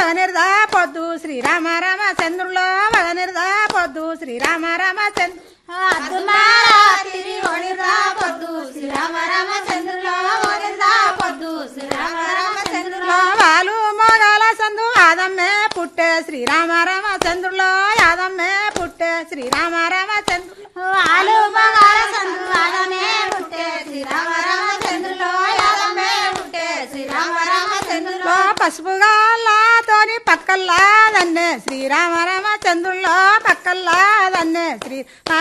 వగనిర్దా పొద్దు శ్రీరామ రామ చంద్రులో వగనిర్దా పొద్దు శ్రీరామ రామ చంద్రు అద్దుమారాతిరి ఒడిరా పొద్దు శ్రీరామ రామ చంద్రులో ఒడిరా పొద్దు శ్రీరామ రామ చంద్రులో వాలు మోగాల సందు ఆదమ్మే పుట్టే శ్రీరామ రామ చంద్రులో యాదమ్మే పుట్టే శ్రీరామ రామ చంద్రులో ఆలు మగాల సందు ఆలమే పుట్టే శ్రీరామ రామ చంద్రులో యాదమే పుట్టే శ్రీరామ రామ చంద్రులో పసుపుగాళ్ళతోని పక్కల్లా దన్నే శ్రీరామ రామ చంద్రుల్లో పక్కల్లా దన్నే శ్రీ